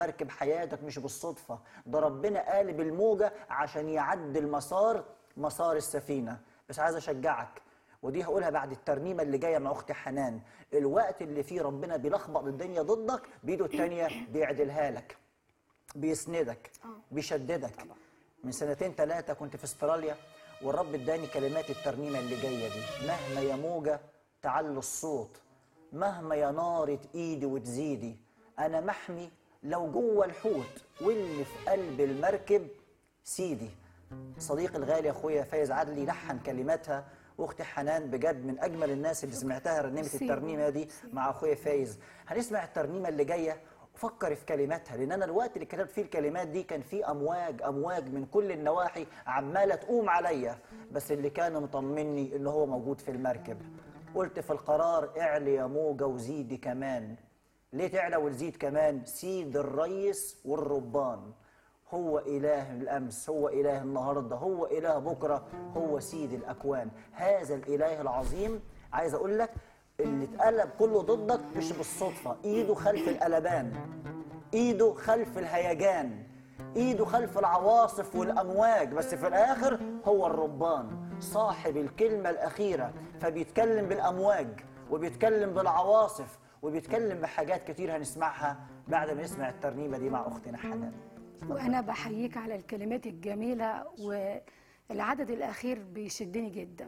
مركب حياتك مش بالصدفة ده ربنا قالب الموجة عشان يعدل مسار مسار السفينة بس عايز أشجعك ودي هقولها بعد الترنيمة اللي جاية مع أختي حنان الوقت اللي فيه ربنا بيلخبط الدنيا ضدك بإيده التانية بيعدلها لك بيسندك بيشددك من سنتين ثلاثة كنت في استراليا والرب اداني كلمات الترنيمة اللي جاية دي مهما يا موجة تعلو الصوت مهما يا نار ايدي وتزيدي انا محمي لو جوه الحوت واللي في قلب المركب سيدي صديقي الغالي اخويا فايز عدلي لحن كلماتها واختي حنان بجد من اجمل الناس اللي سمعتها رنمت ميرسي. الترنيمه دي مع اخويا فايز هنسمع الترنيمه اللي جايه وفكر في كلماتها لان انا الوقت اللي كتبت فيه الكلمات دي كان فيه امواج امواج من كل النواحي عماله تقوم عليا بس اللي كان مطمني ان هو موجود في المركب قلت في القرار اعلي يا موجه وزيدي كمان ليه تعلى وتزيد كمان سيد الريس والربان هو إله الأمس هو إله النهاردة هو إله بكرة هو سيد الأكوان هذا الإله العظيم عايز أقول لك اللي اتقلب كله ضدك مش بالصدفة إيده خلف القلبان إيده خلف الهيجان إيده خلف العواصف والأمواج بس في الآخر هو الربان صاحب الكلمة الأخيرة فبيتكلم بالأمواج وبيتكلم بالعواصف وبيتكلم بحاجات كتير هنسمعها بعد ما نسمع الترنيمة دي مع أختنا حنان وانا بحييك على الكلمات الجميله والعدد الاخير بيشدني جدا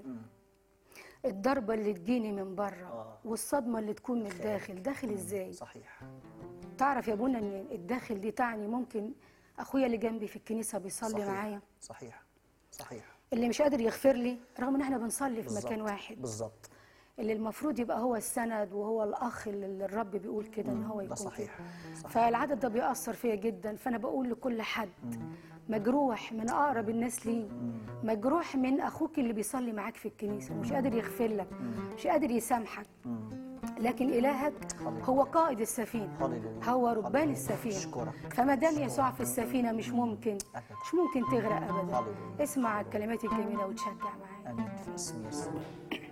الضربه اللي تجيني من بره آه. والصدمه اللي تكون من الداخل داخل ازاي صحيح تعرف يا ابونا ان الداخل دي تعني ممكن اخويا اللي جنبي في الكنيسه بيصلي صحيح. معايا صحيح صحيح اللي مش قادر يغفر لي رغم ان احنا بنصلي في بالظبط. مكان واحد بالظبط اللي المفروض يبقى هو السند وهو الاخ اللي الرب بيقول كده ان هو ده يكون صحيح كده. صحيح فالعدد ده بيأثر فيا جدا فانا بقول لكل حد مجروح من اقرب الناس ليه مجروح من اخوك اللي بيصلي معاك في الكنيسه مش قادر يغفر لك مش قادر يسامحك لكن الهك هو قائد السفينه هللويا. هو ربان هللويا. السفينه أشكرك. فما دام يسوع في السفينه مش ممكن أبداً. مش ممكن تغرق ابدا هللويا. اسمع الكلمات الجميله وتشجع معايا امين في اسم يسوع